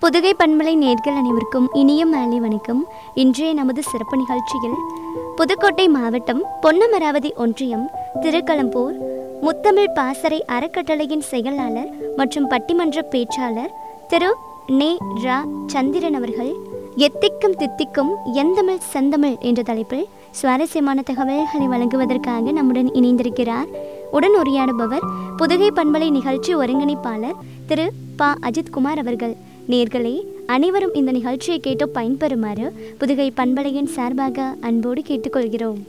புதுகை பண்பலை நேர்கள் அனைவருக்கும் இனிய மாலை வணக்கம் இன்றைய நமது சிறப்பு நிகழ்ச்சியில் புதுக்கோட்டை மாவட்டம் பொன்னமராவதி ஒன்றியம் திருக்களம்பூர் முத்தமிழ் பாசறை அறக்கட்டளையின் செயலாளர் மற்றும் பட்டிமன்ற பேச்சாளர் திரு நே ரா சந்திரன் அவர்கள் எத்திக்கும் தித்திக்கும் எந்தமிழ் செந்தமிழ் என்ற தலைப்பில் சுவாரஸ்யமான தகவல்களை வழங்குவதற்காக நம்முடன் இணைந்திருக்கிறார் உடன் உரையாடுபவர் புதுகை பண்பலை நிகழ்ச்சி ஒருங்கிணைப்பாளர் திரு ப அஜித்குமார் அவர்கள் நேர்களே அனைவரும் இந்த நிகழ்ச்சியை கேட்டு பயன்பெறுமாறு புதுகை பண்பலையின் சார்பாக அன்போடு கேட்டுக்கொள்கிறோம்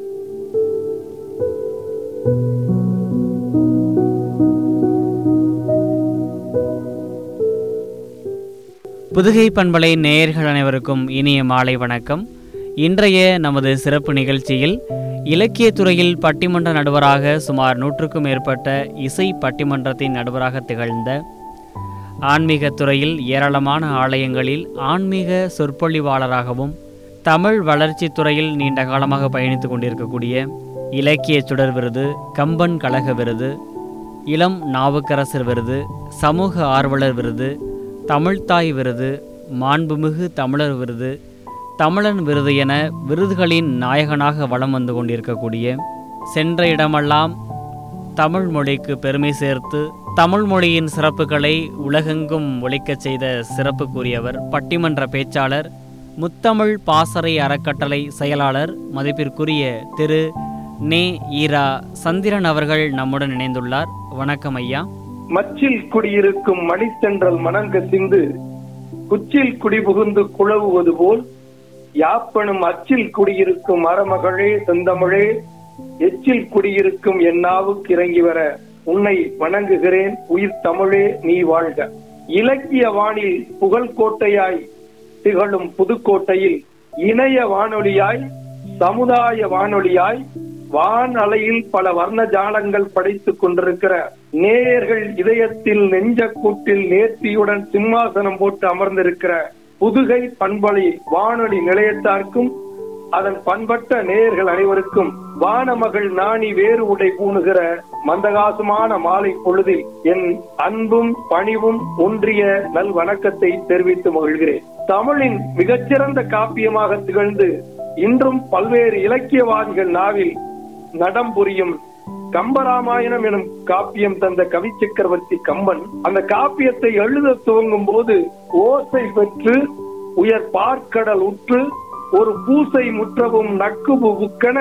புதுகை பண்பலை நேயர்கள் அனைவருக்கும் இனிய மாலை வணக்கம் இன்றைய நமது சிறப்பு நிகழ்ச்சியில் இலக்கியத் துறையில் பட்டிமன்ற நடுவராக சுமார் நூற்றுக்கும் மேற்பட்ட இசை பட்டிமன்றத்தின் நடுவராக திகழ்ந்த ஆன்மீகத் துறையில் ஏராளமான ஆலயங்களில் ஆன்மீக சொற்பொழிவாளராகவும் தமிழ் வளர்ச்சித் துறையில் நீண்ட காலமாக பயணித்து கொண்டிருக்கக்கூடிய இலக்கிய சுடர் விருது கம்பன் கழக விருது இளம் நாவுக்கரசர் விருது சமூக ஆர்வலர் விருது தமிழ்த்தாய் விருது மாண்புமிகு தமிழர் விருது தமிழன் விருது என விருதுகளின் நாயகனாக வலம் வந்து கொண்டிருக்கக்கூடிய சென்ற இடமெல்லாம் தமிழ் மொழிக்கு பெருமை சேர்த்து தமிழ் மொழியின் சிறப்புகளை உலகெங்கும் ஒழிக்கச் செய்த சிறப்புக்குரியவர் பட்டிமன்ற பேச்சாளர் முத்தமிழ் பாசறை அறக்கட்டளை செயலாளர் மதிப்பிற்குரிய திரு நே ஈரா சந்திரன் அவர்கள் நம்முடன் இணைந்துள்ளார் வணக்கம் ஐயா மச்சில் குடியிருக்கும் மணித்தென்றல் மணங்கசிந்து குச்சில் குடிபுகுந்து குழவுவது போல் யாப்பனும் அச்சில் குடியிருக்கும் மரமகளே செந்தமிழே எச்சில் குடியிருக்கும் என் நாவுக்கு இறங்கி வர உன்னை வணங்குகிறேன் உயிர் தமிழே நீ வாழ்க இலக்கிய வானில் புகழ்கோட்டையாய் திகழும் புதுக்கோட்டையில் இணைய வானொலியாய் சமுதாய வானொலியாய் வான் அலையில் பல வர்ண ஜாலங்கள் படைத்துக் கொண்டிருக்கிற நேயர்கள் இதயத்தில் நெஞ்ச கூட்டில் நேர்த்தியுடன் சிம்மாசனம் போட்டு அமர்ந்திருக்கிற புதுகை பண்பலை வானொலி நிலையத்தார்க்கும் அதன் பண்பட்ட நேயர்கள் அனைவருக்கும் வானமகள் நாணி வேறு உடை பூணுகிற மந்தகாசமான மாலை பொழுதில் என் அன்பும் பணிவும் ஒன்றிய நல் வணக்கத்தை தெரிவித்து மகிழ்கிறேன் தமிழின் மிகச்சிறந்த காப்பியமாக திகழ்ந்து இன்றும் பல்வேறு இலக்கியவாதிகள் நாவில் நடம் புரியும் கம்பராமாயணம் எனும் காப்பியம் தந்த கவி சக்கரவர்த்தி கம்பன் அந்த காப்பியத்தை எழுத துவங்கும் போது ஓசை பெற்று உயர் பார்க்கடல் உற்று ஒரு பூசை முற்றவும் நக்குபு புக்கன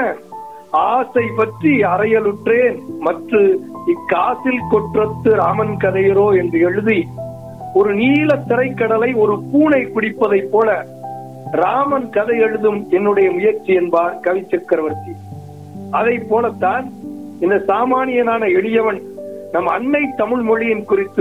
ஆசை பற்றி அறையலுற்றேன் மற்ற இக்காசில் கொற்றத்து ராமன் கதையரோ என்று எழுதி ஒரு நீல திரைக்கடலை ஒரு பூனை பிடிப்பதைப் போல ராமன் கதை எழுதும் என்னுடைய முயற்சி என்பார் கவி சக்கரவர்த்தி அதை போலத்தான் இந்த சாமானியனான எளியவன் நம் அன்னை தமிழ் மொழியின் குறித்து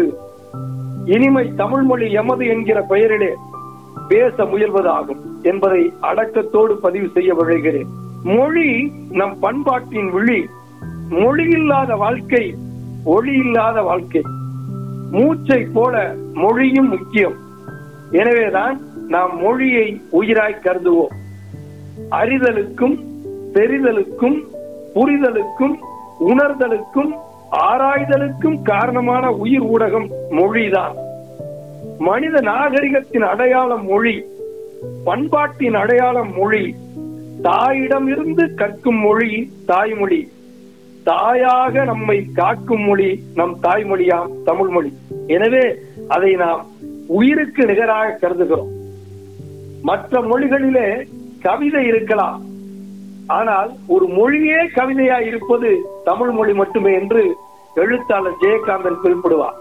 இனிமை தமிழ் மொழி எமது என்கிற பெயரிலே பேச முயல்வதாகும் என்பதை அடக்கத்தோடு பதிவு செய்ய விழைகிறேன் மொழி நம் பண்பாட்டின் விழி மொழி இல்லாத வாழ்க்கை ஒளி இல்லாத வாழ்க்கை மூச்சை போல மொழியும் முக்கியம் எனவேதான் நாம் மொழியை உயிராய் கருதுவோம் அறிதலுக்கும் தெரிதலுக்கும் புரிதலுக்கும் உணர்தலுக்கும் ஆராய்தலுக்கும் காரணமான உயிர் ஊடகம் மொழிதான் மனித நாகரிகத்தின் அடையாளம் மொழி பண்பாட்டின் அடையாளம் மொழி தாயிடம் இருந்து கற்கும் மொழி தாய்மொழி தாயாக நம்மை காக்கும் மொழி நம் தாய்மொழியாம் தமிழ் மொழி எனவே அதை நாம் உயிருக்கு நிகராக கருதுகிறோம் மற்ற மொழிகளிலே கவிதை இருக்கலாம் ஆனால் ஒரு மொழியே கவிதையா இருப்பது தமிழ் மொழி மட்டுமே என்று எழுத்தாளர் ஜெயகாந்தன் குறிப்பிடுவார்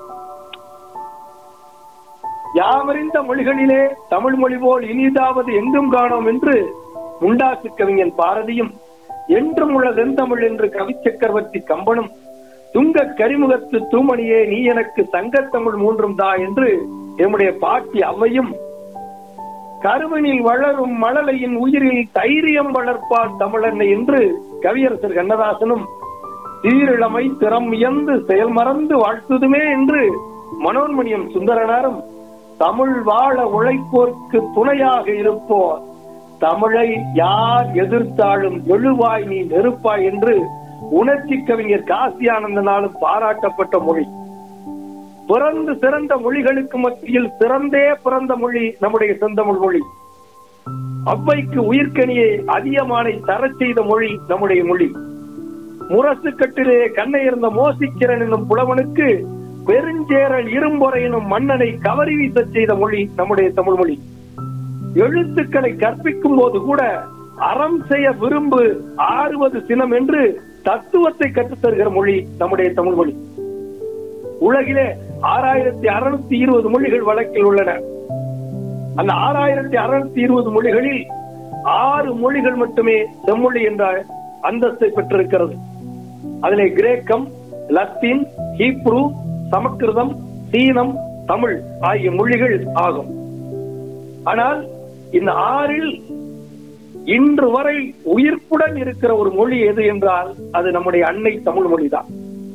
யாவறிந்த மொழிகளிலே தமிழ் மொழி போல் இனிதாவது எங்கும் காணோம் என்று முண்டாசு கவிஞன் பாரதியும் என்றும் உள்ள செந்தமிழ் என்று கவி சக்கரவர்த்தி கம்பனும் துங்க கரிமுகத்து தூமணியே நீ எனக்கு சங்கத்தமிழ் மூன்றும் தா என்று எம்முடைய பாட்டி அவையும் கருவனில் வளரும் மழலையின் உயிரில் தைரியம் வளர்ப்பார் தமிழன்னை என்று கவியரசர் கண்ணதாசனும் சீரிழமை திறம் இயந்து செயல் மறந்து வாழ்த்துதுமே என்று மனோன்மணியம் சுந்தரனாரும் தமிழ் வாழ உழைப்போர்க்கு துணையாக இருப்போர் தமிழை யார் எதிர்த்தாலும் எழுவாய் நீ நெருப்பாய் என்று உணர்ச்சி கவிஞர் காசி ஆனந்தனாலும் பாராட்டப்பட்ட மொழி பிறந்து சிறந்த மொழிகளுக்கு மத்தியில் சிறந்தே பிறந்த மொழி நம்முடைய செந்தமிழ் மொழி அவ்வைக்கு உயிர்க்கனியை அதியமானை தரச் செய்த மொழி நம்முடைய மொழி முரசு கட்டிலே கண்ணை இருந்த மோசிக்கிறன் என்னும் புலவனுக்கு பெருஞ்சேரல் இரும்பொறை எனும் மன்னனை கவரி வீசச் செய்த மொழி நம்முடைய தமிழ் மொழி எழுத்துக்களை கற்பிக்கும் போது கூட அறம் செய்ய விரும்பு ஆறுவது சினம் என்று தத்துவத்தை கற்றுத் தருகிற மொழி நம்முடைய தமிழ் மொழி உலகிலே ஆறாயிரத்தி அறுநூத்தி இருபது மொழிகள் வழக்கில் உள்ளன அந்த ஆறாயிரத்தி அறுநூத்தி இருபது மொழிகளில் ஆறு மொழிகள் மட்டுமே செம்மொழி என்ற அந்தஸ்தை பெற்றிருக்கிறது அதிலே கிரேக்கம் லத்தீன் ஹீப்ரு சமஸ்கிருதம் சீனம் தமிழ் ஆகிய மொழிகள் ஆகும் ஆனால் இந்த ஆறில் இன்று வரை உயிர்ப்புடன் இருக்கிற ஒரு மொழி எது என்றால் அது நம்முடைய அன்னை தமிழ் மொழிதான்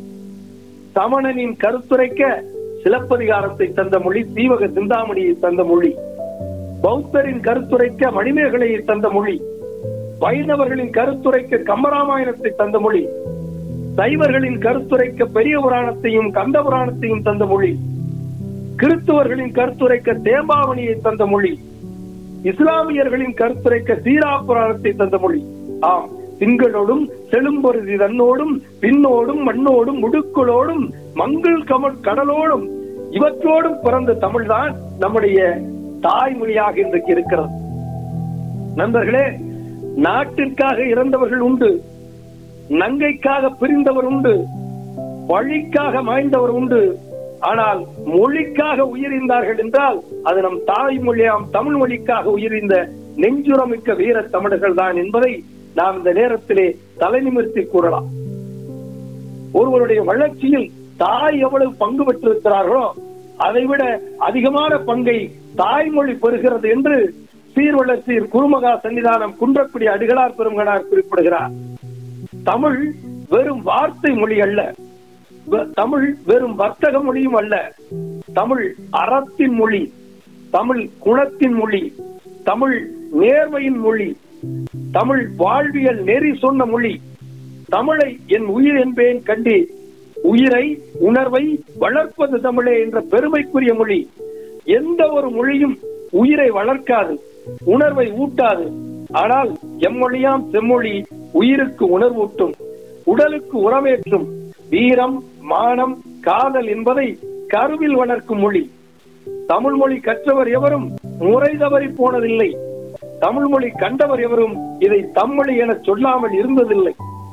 சமணனின் கருத்துரைக்க சிலப்பதிகாரத்தை தந்த மொழி சீவக சிந்தாமணியை தந்த மொழி பௌத்தரின் கருத்துரைக்க மணிமேகலையை தந்த மொழி வைணவர்களின் கருத்துரைக்க கம்பராமாயணத்தை தந்த மொழி சைவர்களின் கருத்துரைக்க பெரிய புராணத்தையும் கந்த புராணத்தையும் தந்த மொழி கிறிஸ்துவர்களின் கருத்துரைக்க தேம்பாவணியை தந்த மொழி இஸ்லாமியர்களின் கருத்துரைக்க சீரா புராணத்தை தந்த மொழி ஆம் திங்களோடும் செழும்பொருதி தன்னோடும் பின்னோடும் மண்ணோடும் முடுக்களோடும் மங்கள் கமல் கடலோடும் இவற்றோடும் பிறந்த தமிழ்தான் நம்முடைய தாய்மொழியாக இன்றைக்கு இருக்கிறது நண்பர்களே நாட்டிற்காக இறந்தவர்கள் உண்டு நங்கைக்காக பிரிந்தவர் உண்டு வழிக்காக மாய்ந்தவர் உண்டு ஆனால் மொழிக்காக உயிரிந்தார்கள் என்றால் அது நம் தாய்மொழியாம் தமிழ் மொழிக்காக உயிரிந்த நெஞ்சுரமிக்க வீர தமிழர்கள் தான் என்பதை நாம் இந்த நேரத்திலே தலை நிமிர்த்தி கூறலாம் ஒருவருடைய வளர்ச்சியில் தாய் எவ்வளவு பங்கு பெற்றிருக்கிறார்களோ அதைவிட அதிகமான பங்கை தாய்மொழி பெறுகிறது என்று சீர்வளர்ச்சியில் குருமகா சன்னிதானம் குன்றக்குடி அடிகளார் பெருமகனார் குறிப்பிடுகிறார் தமிழ் வெறும் வார்த்தை மொழி அல்ல வெ- தமிழ் வெறும் வர்த்தக மொழியும் அல்ல தமிழ் அறத்தின் மொழி தமிழ் குணத்தின் மொழி தமிழ் நேர்மையின் மொழி தமிழ் வாழ்வியல் நெறி சொன்ன மொழி தமிழை என் உயிர் என்பேன் கண்டு உயிரை உணர்வை வளர்ப்பது தமிழே என்ற பெருமைக்குரிய மொழி எந்த ஒரு மொழியும் உயிரை வளர்க்காது உணர்வை ஊட்டாது ஆனால் எம்மொழியாம் செம்மொழி உயிருக்கு உணர்வூட்டும் உடலுக்கு உரமேற்றும் வீரம் மானம் காதல் என்பதை கருவில் வளர்க்கும் மொழி தமிழ் மொழி கற்றவர் எவரும் முறை தவறி போனதில்லை தமிழ் மொழி கண்டவர் எவரும் இதை தம்மொழி என சொல்லாமல் இருந்ததில்லை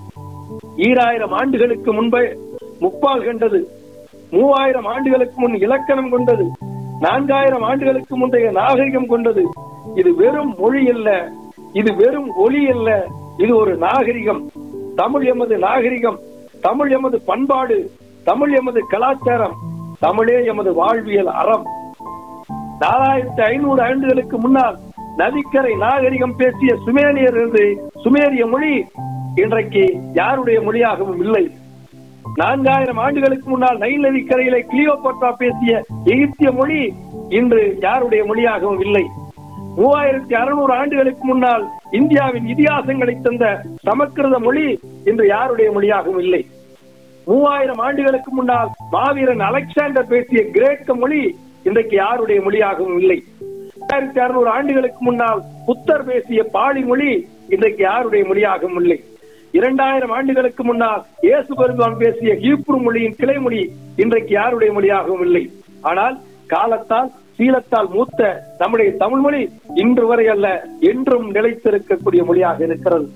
ஈராயிரம் ஆண்டுகளுக்கு முன்பே முப்பால் கண்டது மூவாயிரம் ஆண்டுகளுக்கு முன் இலக்கணம் கொண்டது நான்காயிரம் ஆண்டுகளுக்கு முந்தைய நாகரிகம் கொண்டது இது வெறும் மொழி அல்ல இது வெறும் ஒலி அல்ல இது ஒரு நாகரிகம் தமிழ் எமது நாகரிகம் தமிழ் எமது பண்பாடு தமிழ் எமது கலாச்சாரம் தமிழே எமது வாழ்வியல் அறம் நாலாயிரத்தி ஐநூறு ஆண்டுகளுக்கு முன்னால் நதிக்கரை நாகரிகம் பேசிய சுமேரியர் இருந்து சுமேரிய மொழி இன்றைக்கு யாருடைய மொழியாகவும் இல்லை நான்காயிரம் ஆண்டுகளுக்கு முன்னால் நைல் நதிக்கரையிலே கிளியோபட்ரா பேசிய எகிப்திய மொழி இன்று யாருடைய மொழியாகவும் இல்லை மூவாயிரத்தி அறுநூறு ஆண்டுகளுக்கு முன்னால் இந்தியாவின் இதிகாசங்களை தந்த சமஸ்கிருத மொழி இன்று யாருடைய மொழியாகவும் இல்லை மூவாயிரம் ஆண்டுகளுக்கு முன்னால் மாவீரன் அலெக்சாண்டர் பேசிய கிரேக்க மொழி இன்றைக்கு யாருடைய மொழியாகவும் இல்லை ஆயிரத்தி அறுநூறு ஆண்டுகளுக்கு முன்னால் புத்தர் பேசிய பாலி மொழி இன்றைக்கு யாருடைய மொழியாகவும் இல்லை இரண்டாயிரம் ஆண்டுகளுக்கு முன்னால் இயேசு பெருமான் பேசிய ஹீப்ரு மொழியின் கிளைமொழி இன்றைக்கு யாருடைய மொழியாகவும் இல்லை ஆனால் காலத்தால் சீலத்தால் மூத்த நம்முடைய தமிழ் மொழி இன்று வரை அல்ல என்றும் நிலைத்திருக்கக்கூடிய மொழியாக இருக்கிறது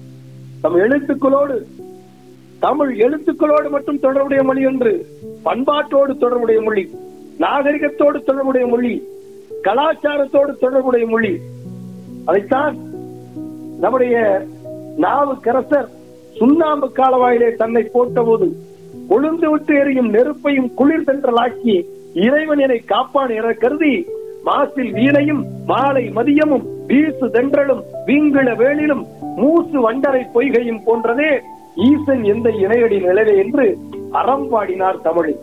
நம் எழுத்துக்களோடு தமிழ் எழுத்துக்களோடு மட்டும் தொடர்புடைய மொழி என்று பண்பாட்டோடு தொடர்புடைய மொழி நாகரிகத்தோடு தொடர்புடைய மொழி கலாச்சாரத்தோடு தொடர்புடைய மொழி அதைத்தான் நம்முடைய நாவுக்கரசர் சுண்ணாம்பு காலவாயிலே தன்னை போட்டபோது கொழுந்து விட்டு எரியும் நெருப்பையும் குளிர் தென்றலாக்கி இறைவன் என்னை காப்பான் என கருதி மாசில் வீணையும் மாலை மதியமும் வீசு தென்றலும் வீங்கிள வேளிலும் மூசு வண்டரை பொய்கையும் போன்றதே ஈசன் எந்த இணையடி நிலவே என்று அறம் பாடினார் தமிழில்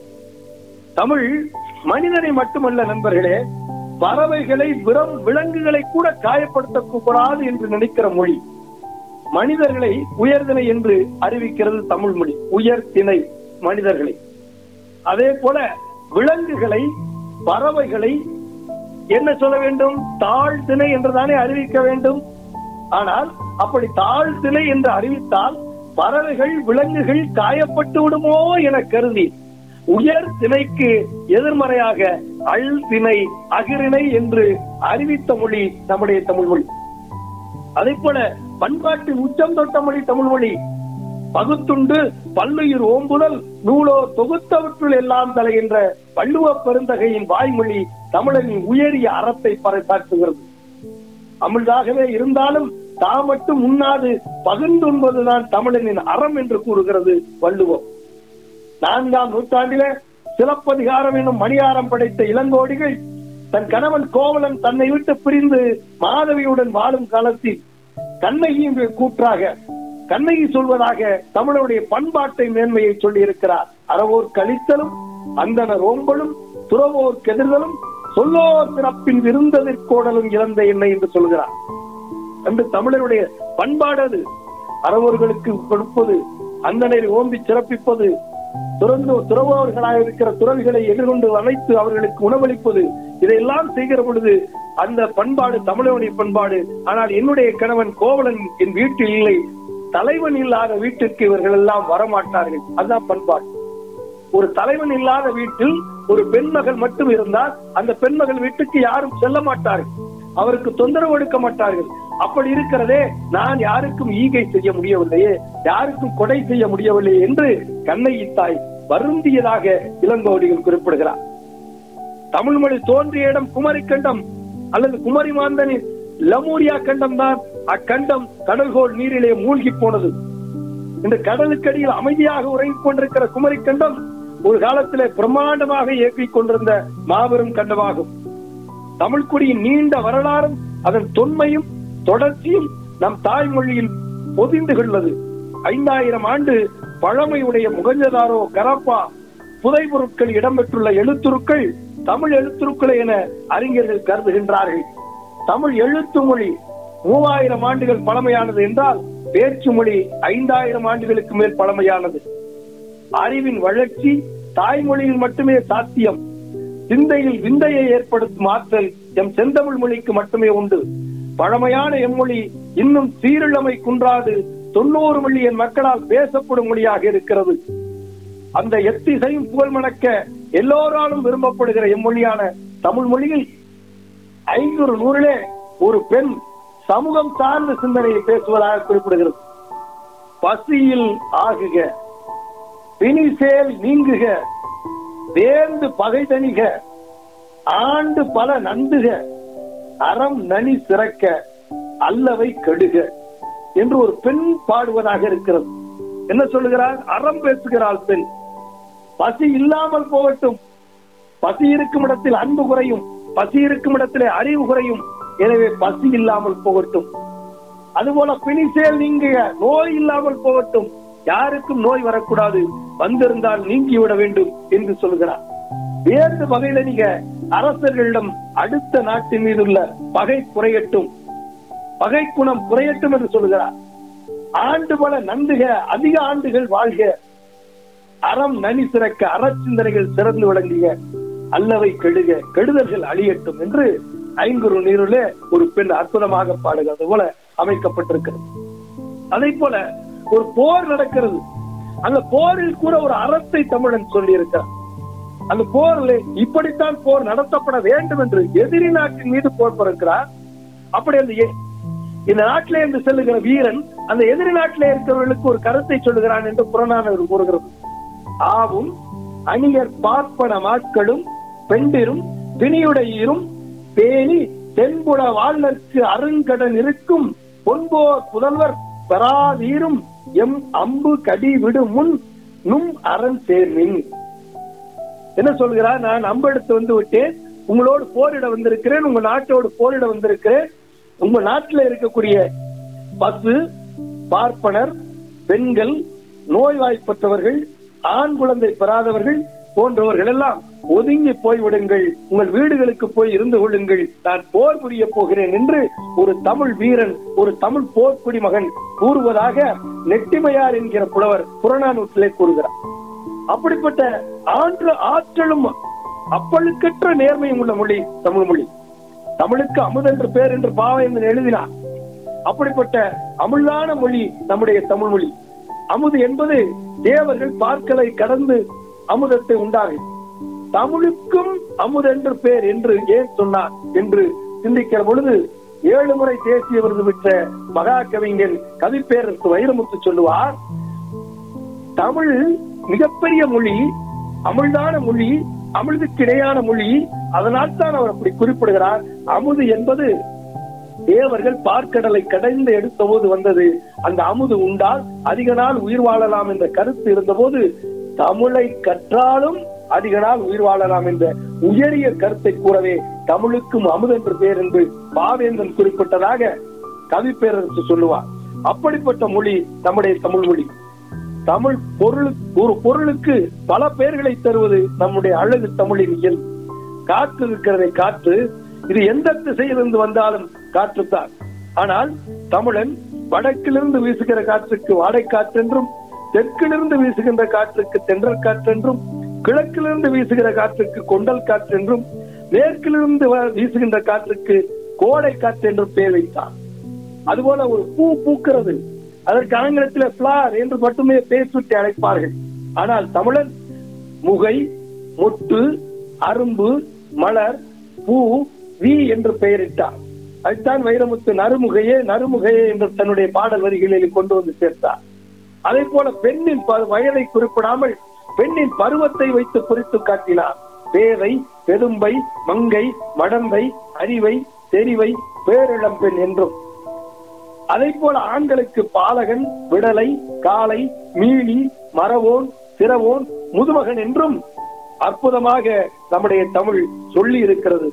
தமிழ் மனிதனை மட்டுமல்ல நண்பர்களே பறவைகளை விரம் விலங்குகளை கூட காயப்படுத்தக் கூடாது என்று நினைக்கிற மொழி மனிதர்களை உயர்திணை என்று அறிவிக்கிறது தமிழ் மொழி உயர்திணை மனிதர்களை அதே போல விலங்குகளை பறவைகளை என்ன சொல்ல வேண்டும் தாழ்த்திணை என்றுதானே அறிவிக்க வேண்டும் ஆனால் அப்படி தாழ்த்திணை என்று அறிவித்தால் பறவைகள் விலங்குகள் காயப்பட்டு விடுமோ என கருதி உயர் திணைக்கு எதிர்மறையாக அள் திணை அகிரிணை என்று அறிவித்த மொழி நம்முடைய தமிழ் மொழி அதே போல பண்பாட்டின் உச்சம் தொட்ட மொழி தமிழ் மொழி பகுத்துண்டு பல்லுயிர் ஓம்புதல் நூலோ தொகுத்தவற்றுள் எல்லாம் தலைகின்ற வள்ளுவ பெருந்தகையின் வாய்மொழி தமிழனின் உயரிய அறத்தை பறைசாற்றுகிறது அமிழ்தாகவே இருந்தாலும் தாம் மட்டும் உண்ணாது பகிர்ந்துண்பதுதான் தமிழனின் அறம் என்று கூறுகிறது வள்ளுவம் நான்காம் நூற்றாண்டில சிலப்பதிகாரம் என்னும் மணியாரம் படைத்த இளங்கோடிகள் தன் கணவன் கோவலன் தன்னை விட்டு பிரிந்து மாதவியுடன் வாழும் காலத்தில் கண்ணகியின் கூற்றாக கண்ணகி சொல்வதாக தமிழருடைய பண்பாட்டை மேன்மையை சொல்லி இருக்கிறார் அறவோர் கழித்தலும் அந்தனர் ஓம்பலும் துறவோர் கெதிர்தலும் சொல்லோர் சிறப்பின் விருந்ததிற்கோடலும் இழந்த எண்ணெய் என்று சொல்கிறார் என்று தமிழருடைய பண்பாடு அது அறவோர்களுக்கு கொடுப்பது அந்தனரை ஓம்பி சிறப்பிப்பது துறந்து துறவோர்களாக இருக்கிற துறவிகளை எதிர்கொண்டு அழைத்து அவர்களுக்கு உணவளிப்பது இதையெல்லாம் செய்கிற பொழுது அந்த பண்பாடு தமிழனுடைய பண்பாடு ஆனால் என்னுடைய கணவன் கோவலன் என் வீட்டில் இல்லை தலைவன் இல்லாத வீட்டிற்கு இவர்கள் எல்லாம் வரமாட்டார்கள் அதுதான் பண்பாடு ஒரு தலைவன் இல்லாத வீட்டில் ஒரு பெண்மகள் மட்டும் இருந்தால் அந்த பெண்மகள் வீட்டுக்கு யாரும் செல்ல மாட்டார்கள் அவருக்கு தொந்தரவு எடுக்க மாட்டார்கள் அப்படி இருக்கிறதே நான் யாருக்கும் ஈகை செய்ய முடியவில்லையே யாருக்கும் கொடை செய்ய முடியவில்லையே என்று கண்ணகி தாய் வருந்தியதாக இளங்கோடிகள் குறிப்பிடுகிறார் தமிழ் மொழி தோன்றிய இடம் குமரி கண்டம் அல்லது குமரி மாந்தனின் லமூரியா கண்டம் தான் அக்கண்டம் கடல்கோள் நீரிலே மூழ்கி போனது இந்த கடலுக்கடியில் அமைதியாக உறங்கிக் கொண்டிருக்கிற குமரி கண்டம் ஒரு காலத்திலே பிரம்மாண்டமாக இயக்கிக் கொண்டிருந்த மாபெரும் கண்டமாகும் தமிழ்குடியின் நீண்ட வரலாறும் அதன் தொன்மையும் தொடர்ச்சியும் நம் தாய்மொழியில் பொதிந்துள்ளது ஐந்தாயிரம் ஆண்டு பழமையுடைய முகஞ்சதாரோ கரப்பா புதை பொருட்கள் இடம்பெற்றுள்ள எழுத்துருக்கள் தமிழ் எழுத்துருக்கள் என அறிஞர்கள் கருதுகின்றார்கள் தமிழ் எழுத்து மொழி மூவாயிரம் ஆண்டுகள் பழமையானது என்றால் பேச்சு மொழி ஐந்தாயிரம் ஆண்டுகளுக்கு மேல் பழமையானது அறிவின் வளர்ச்சி தாய்மொழியில் மட்டுமே சாத்தியம் சிந்தையில் விந்தையை ஏற்படுத்தும் ஆற்றல் எம் செந்தமிழ் மொழிக்கு மட்டுமே உண்டு பழமையான எம்மொழி இன்னும் சீரிழமை குன்றாது தொண்ணூறு மில்லியன் மக்களால் பேசப்படும் மொழியாக இருக்கிறது அந்த எத்திசையும் புகழ் மணக்க எல்லோராலும் விரும்பப்படுகிற எம்மொழியான தமிழ் மொழியில் ஐநூறு நூறிலே ஒரு பெண் சமூகம் சார்ந்த சிந்தனையை பேசுவதாக குறிப்பிடுகிறது பசியில் ஆகுக பிணிசேல் நீங்குக வேந்து பகை தணிக ஆண்டு பல நந்துக அறம் நனி சிறக்க அல்லவை கெடுக என்று ஒரு பெண் பாடுவதாக இருக்கிறது என்ன சொல்லுகிறார் அறம் பேசுகிறாள் பெண் பசி இல்லாமல் போகட்டும் பசி இருக்கும் இடத்தில் அன்பு குறையும் பசி இருக்கும் இடத்திலே அறிவு குறையும் எனவே பசி இல்லாமல் போகட்டும் அதுபோல பிணிசேல் நீங்க நோய் இல்லாமல் போகட்டும் யாருக்கும் நோய் வரக்கூடாது வந்திருந்தால் நீங்கிவிட வேண்டும் என்று சொல்கிறார் வேறு வகையில நீங்க அரசர்களிடம் அடுத்த நாட்டின் மீது உள்ள பகை குறையட்டும் பகை குணம் குறையட்டும் என்று சொல்கிறார் ஆண்டு பல நந்துக அதிக ஆண்டுகள் வாழ்க அறம் நனி சிறக்க அறச்சிந்தனைகள் சிறந்து விளங்குக அல்லவை கெடுக கெடுதல்கள் அழியட்டும் என்று ஐங்குறு நீருளே ஒரு பெண் அற்புதமாக பாடுகிறது போல அமைக்கப்பட்டிருக்கிறது அதே போல ஒரு போர் நடக்கிறது அந்த போரில் கூட ஒரு அறத்தை தமிழன் சொல்லி இருக்கிறார் அந்த போர்ல இப்படித்தான் போர் நடத்தப்பட வேண்டும் என்று எதிரி நாட்டின் மீது போர் பிறக்கிறார் அப்படி அந்த எ- இந்த நாட்டிலே இருந்து செல்லுகிற வீரன் அந்த எதிரி நாட்டிலே இருக்கிறவர்களுக்கு ஒரு கருத்தை சொல்லுகிறான் என்று புறநானூறு கூறுகிறது ஆவும் அணியர் பார்ப்பன மாட்களும் பெண்டிரும் பிணியுடையீரும் பேணி தென்புல வாழ்நர்க்கு அருங்கடன் இருக்கும் பொன்போர் புதல்வர் பெறாதீரும் எம் அம்பு கடி விடு முன் நும் அரண் சேர்மின் என்ன சொல்கிறார் நான் அம்பு எடுத்து வந்து விட்டேன் உங்களோடு போரிட வந்திருக்கிறேன் உங்க நாட்டோடு போரிட வந்திருக்கிறேன் உங்க நாட்டில் இருக்கக்கூடிய பசு பார்ப்பனர் பெண்கள் நோய்வாய்ப்பட்டவர்கள் ஆண் குழந்தை பெறாதவர்கள் போன்றவர்கள் எல்லாம் ஒதுங்கி போய்விடுங்கள் உங்கள் வீடுகளுக்கு போய் இருந்து கொள்ளுங்கள் நான் போர் புரிய போகிறேன் என்று ஒரு தமிழ் வீரன் ஒரு தமிழ் போர்க்குடி மகன் கூறுவதாக நெட்டிமையார் என்கிற புலவர் புறநானூற்றிலே கூறுகிறார் அப்படிப்பட்ட ஆற்று ஆற்றலும் அப்பழுக்கற்ற நேர்மையும் உள்ள மொழி தமிழ் மொழி தமிழுக்கு அமுதென்று பேர் என்று பாவேந்தன் எழுதினார் அப்படிப்பட்ட அமுதான மொழி நம்முடைய தமிழ் மொழி அமுது என்பது தேவர்கள் பார்க்கலை கடந்து அமுதத்தை உண்டாகும் தமிழுக்கும் அமுதென்று பேர் என்று ஏன் சொன்னார் என்று சிந்திக்கிற பொழுது ஏழு முறை தேசிய விருது பெற்ற மகா கவிஞன் கவிப்பேரரசு வைரமுத்து சொல்லுவார் தமிழ் மிகப்பெரிய மொழி அமிழ்தான மொழி அமிழ்துக்கு இணையான மொழி அதனால் தான் அவர் அப்படி குறிப்பிடுகிறார் அமுது என்பது தேவர்கள் பார்க்கடலை கடைந்து எடுத்த போது வந்தது அந்த அமுது உண்டால் அதிக நாள் உயிர் வாழலாம் என்ற கருத்து இருந்தபோது தமிழை கற்றாலும் அதிக நாள் உயிர் வாழலாம் என்ற உயரிய கருத்தை கூறவே தமிழுக்கும் அமுது என்று பேர் என்று பாவேந்தன் குறிப்பிட்டதாக கவிப்பேரரசு சொல்லுவார் அப்படிப்பட்ட மொழி நம்முடைய தமிழ் மொழி தமிழ் பொருள் ஒரு பொருளுக்கு பல பெயர்களை தருவது நம்முடைய அழகு தமிழின் இயல் காற்று இருக்கிறதை காற்று இது எந்த திசையிலிருந்து வந்தாலும் காற்றுத்தான் ஆனால் தமிழன் வடக்கிலிருந்து வீசுகிற காற்றுக்கு வாடை காற்றென்றும் தெற்கிலிருந்து வீசுகின்ற காற்றுக்கு தென்றல் காற்றென்றும் கிழக்கிலிருந்து வீசுகிற காற்றுக்கு கொண்டல் காற்றென்றும் மேற்கிலிருந்து வ- வீசுகின்ற காற்றுக்கு கோடை காற்று என்றும் பெயர் வைத்தார் அதுபோல ஒரு பூ பூக்கிறது அதற்கு ஆங்கிலத்தில் ஃபிளார் என்று மட்டுமே பெயர் சுட்டி அழைப்பார்கள் ஆனால் தமிழன் முகை முட்டு அரும்பு மலர் பூ வி என்று பெயரிட்டார் அதுதான் வைரமுத்து நறுமுகையே நறுமுகையே என்று தன்னுடைய பாடல் வரிகளில் கொண்டு வந்து சேர்த்தார் அதே போல பெண்ணின் ப- வயதை குறிப்பிடாமல் பெண்ணின் பருவத்தை வைத்து குறித்து காட்டினார் பேதை பெரும்பை மங்கை மடந்தை அறிவை தெரிவை பேரிளம் பெண் என்றும் அதை போல ஆண்களுக்கு பாலகன் விடலை காளை மீளி மரவோன் சிறவோன் முதுமகன் என்றும் அற்புதமாக நம்முடைய தமிழ் சொல்லி இருக்கிறது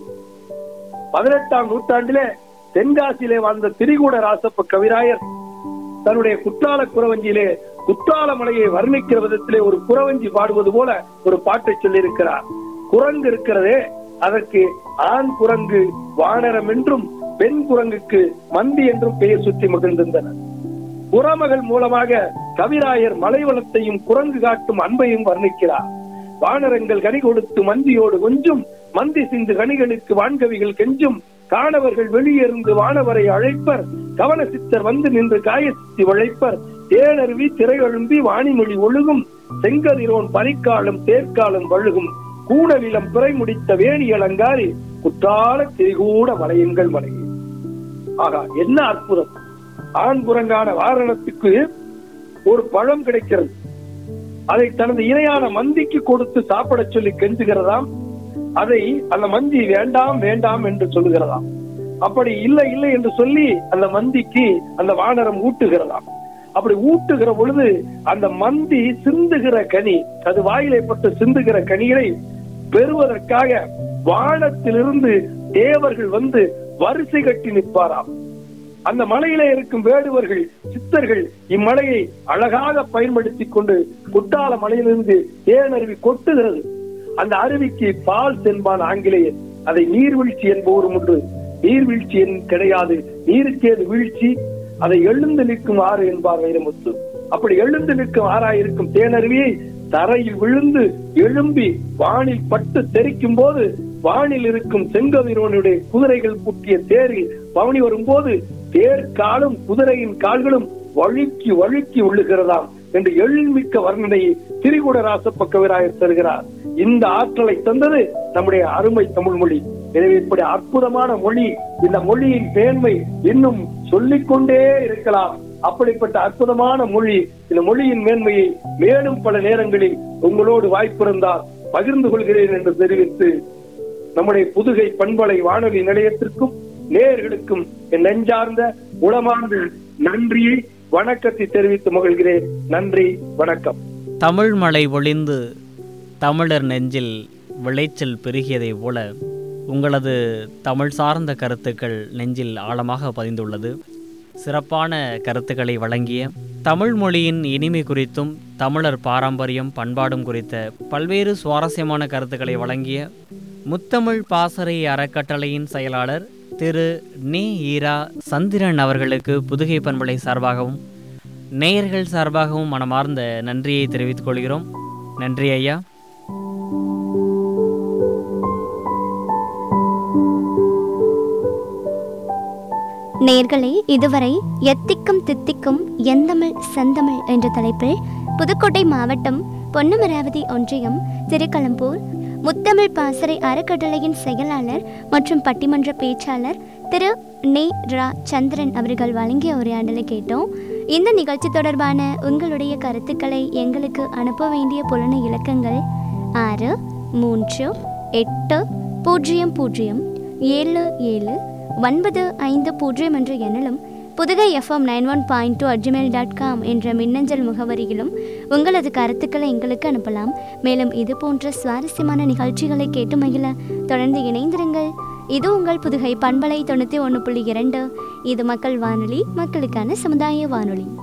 பதினெட்டாம் நூற்றாண்டிலே தென்காசியிலே வாழ்ந்த திரிகூட ராசப்ப கவிராயர் தன்னுடைய குற்றால குறவஞ்சியிலே குற்றால மலையை வர்ணிக்கிற விதத்திலே ஒரு குறவஞ்சி பாடுவது போல ஒரு பாட்டை சொல்லியிருக்கிறார் குரங்கு இருக்கிறதே அதற்கு ஆண் குரங்கு வானரம் என்றும் பெண் குரங்குக்கு மந்தி என்றும் பெயர் சுற்றி மகிழ்ந்திருந்தனர் குறமகள் மூலமாக கவிராயர் மலைவளத்தையும் குரங்கு காட்டும் அன்பையும் வர்ணிக்கிறார் வானரங்கள் கனி கொடுத்து மந்தியோடு கொஞ்சும் மந்தி சிந்து கனிகளுக்கு வான்கவிகள் கெஞ்சும் காணவர்கள் வெளியிருந்து வானவரை அழைப்பர் கவன சித்தர் வந்து நின்று காயசித்தி உழைப்பர் தேனருவி திரையெழும்பி வாணிமொழி ஒழுகும் செங்கதிரோன் பனிக்காலம் தேர்க்காலம் வழுகும் கூடலிலம் பிறை முடித்த வேணி அலங்காரி குற்றால திரிகூட மலையுங்கள் மலையே ஆகா என்ன அற்புதம் ஆண் புறங்கான வாரணத்துக்கு ஒரு பழம் கிடைக்கிறது அதை தனது இணையான மந்திக்கு கொடுத்து சாப்பிடச் சொல்லி கெஞ்சுகிறதாம் அதை அந்த மந்தி வேண்டாம் வேண்டாம் என்று சொல்லுகிறதாம் அப்படி இல்லை இல்லை என்று சொல்லி அந்த மந்திக்கு அந்த வானரம் ஊட்டுகிறதாம் அப்படி ஊட்டுகிற பொழுது அந்த மந்தி சிந்துகிற கனி அது வாயிலை பட்டு சிந்துகிற கனிகளை பெறுவதற்காக வானத்திலிருந்து தேவர்கள் வந்து வரிசை கட்டி நிற்பாராம் அந்த மலையிலே இருக்கும் வேடுவர்கள் சித்தர்கள் இம்மலையை அழகாக பயன்படுத்திக் கொண்டு குட்டால மலையிலிருந்து தேனருவி கொட்டுகிறது அந்த அருவிக்கு பால் தென்பான் ஆங்கிலேயர் அதை நீர்வீழ்ச்சி என்பவரும் உண்டு நீர்வீழ்ச்சி என் கிடையாது நீருக்கு அது வீழ்ச்சி அதை எழுந்து நிற்கும் ஆறு என்பார் வைரமுத்து அப்படி எழுந்து நிற்கும் ஆறாயிருக்கும் தேனருவியை தரையில் விழுந்து எழும்பி வானில் பட்டு தெரிக்கும் போது வானில் இருக்கும் செங்கதிரோனுடைய குதிரைகள் பூட்டிய தேரில் பவனி வரும்போது தேர் காலும் குதிரையின் கால்களும் வழுக்கி வழுக்கி உள்ளுகிறதாம் என்று எழில்மிக்க வர்ணனையை திரிகுட ராசப்ப கவிராயர் தருகிறார் இந்த ஆற்றலை தந்தது நம்முடைய அருமை தமிழ் மொழி எனவே இப்படி அற்புதமான மொழி இந்த மொழியின் மேன்மை இன்னும் சொல்லிக்கொண்டே இருக்கலாம் அப்படிப்பட்ட அற்புதமான மொழி இந்த மொழியின் மேன்மையை மேலும் பல நேரங்களில் உங்களோடு வாய்ப்பிருந்தால் பகிர்ந்து கொள்கிறேன் என்று தெரிவித்து நம்முடைய புதுகை பண்பலை வானொலி நிலையத்திற்கும் நேயர்களுக்கும் என் நெஞ்சார்ந்த உளமார்ந்த நன்றியை வணக்கத்தை தெரிவித்து மகிழ்கிறேன் நன்றி வணக்கம் தமிழ் மழை ஒளிந்து தமிழர் நெஞ்சில் விளைச்சல் பெருகியதைப் போல உங்களது தமிழ் சார்ந்த கருத்துக்கள் நெஞ்சில் ஆழமாக பதிந்துள்ளது சிறப்பான கருத்துக்களை வழங்கிய தமிழ் மொழியின் இனிமை குறித்தும் தமிழர் பாரம்பரியம் பண்பாடும் குறித்த பல்வேறு சுவாரஸ்யமான கருத்துக்களை வழங்கிய முத்தமிழ் பாசறை அறக்கட்டளையின் செயலாளர் திரு நே ஈரா சந்திரன் அவர்களுக்கு புதுகை பண்பலை சார்பாகவும் நேயர்கள் சார்பாகவும் மனமார்ந்த நன்றியை தெரிவித்துக் கொள்கிறோம் நன்றி ஐயா நேர்களே இதுவரை எத்திக்கும் தித்திக்கும் எந்தமிழ் செந்தமிழ் என்ற தலைப்பில் புதுக்கோட்டை மாவட்டம் பொன்னமராவதி ஒன்றியம் திருக்களம்பூர் முத்தமிழ் பாசறை அறக்கட்டளையின் செயலாளர் மற்றும் பட்டிமன்ற பேச்சாளர் திரு நே ரா சந்திரன் அவர்கள் வழங்கிய உரையாடலை கேட்டோம் இந்த நிகழ்ச்சி தொடர்பான உங்களுடைய கருத்துக்களை எங்களுக்கு அனுப்ப வேண்டிய புலன இலக்கங்கள் ஆறு மூன்று எட்டு பூஜ்ஜியம் பூஜ்ஜியம் ஏழு ஏழு ஒன்பது ஐந்து பூஜ்ஜியம் என்ற எண்ணிலும் Pudugai FM nine one point two at gmail dot com என்ற மின்னஞ்சல் முகவரியிலும் உங்களது கருத்துக்களை எங்களுக்கு அனுப்பலாம் மேலும் இது போன்ற சுவாரஸ்யமான நிகழ்ச்சிகளை கேட்டு மகிழ தொடர்ந்து இணைந்திருங்கள் இது உங்கள் புதுகை பண்பலை தொண்ணூற்றி ஒன்று புள்ளி இரண்டு இது மக்கள் வானொலி மக்களுக்கான சமுதாய வானொலி